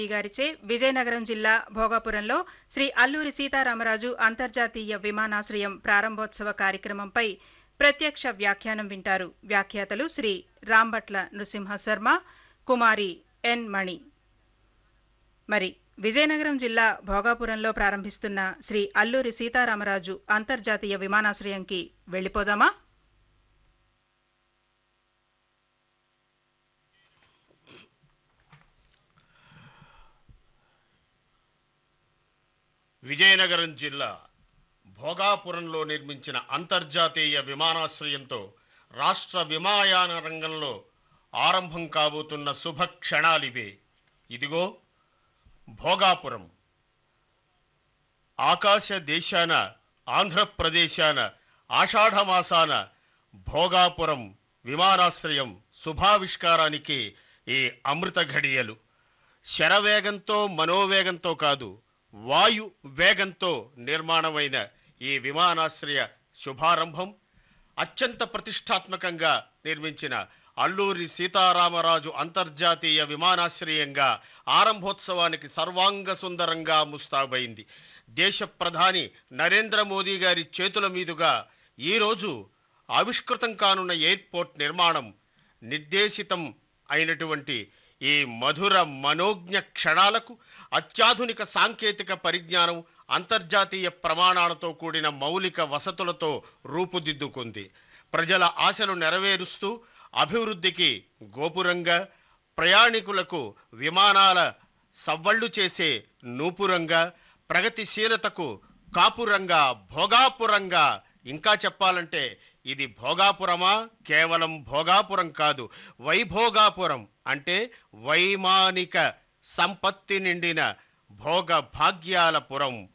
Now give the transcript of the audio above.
మోదీ గారిచే విజయనగరం జిల్లా భోగాపురంలో శ్రీ అల్లూరి సీతారామరాజు అంతర్జాతీయ విమానాశ్రయం ప్రారంభోత్సవ కార్యక్రమంపై ప్రత్యక్ష వ్యాఖ్యానం వింటారు వ్యాఖ్యాతలు శ్రీ రాంభట్ల నృసింహ శర్మ కుమారి ఎన్ మణి మరి విజయనగరం జిల్లా భోగాపురంలో ప్రారంభిస్తున్న శ్రీ అల్లూరి సీతారామరాజు అంతర్జాతీయ విమానాశ్రయంకి వెళ్ళిపోదామా విజయనగరం జిల్లా భోగాపురంలో నిర్మించిన అంతర్జాతీయ విమానాశ్రయంతో రాష్ట్ర విమాయాన రంగంలో ఆరంభం కాబోతున్న శుభ క్షణాలివే ఇదిగో భోగాపురం ఆకాశ దేశాన ఆంధ్రప్రదేశాన ఆషాఢమాసాన భోగాపురం విమానాశ్రయం శుభావిష్కారానికి ఈ అమృత ఘడియలు శరవేగంతో మనోవేగంతో కాదు వాయు వేగంతో నిర్మాణమైన ఈ విమానాశ్రయ శుభారంభం అత్యంత ప్రతిష్టాత్మకంగా నిర్మించిన అల్లూరి సీతారామరాజు అంతర్జాతీయ విమానాశ్రయంగా ఆరంభోత్సవానికి సర్వాంగ సుందరంగా ముస్తాబైంది దేశ ప్రధాని నరేంద్ర మోదీ గారి చేతుల మీదుగా ఈరోజు ఆవిష్కృతం కానున్న ఎయిర్పోర్ట్ నిర్మాణం నిర్దేశితం అయినటువంటి ఈ మధుర మనోజ్ఞ క్షణాలకు అత్యాధునిక సాంకేతిక పరిజ్ఞానం అంతర్జాతీయ ప్రమాణాలతో కూడిన మౌలిక వసతులతో రూపుదిద్దుకుంది ప్రజల ఆశలు నెరవేరుస్తూ అభివృద్ధికి గోపురంగా ప్రయాణికులకు విమానాల సవ్వళ్లు చేసే నూపురంగా ప్రగతిశీలతకు కాపురంగా భోగాపురంగా ఇంకా చెప్పాలంటే ఇది భోగాపురమా కేవలం భోగాపురం కాదు వైభోగాపురం అంటే వైమానిక సంపత్తి నిండిన భోగ భాగ్యాల పురం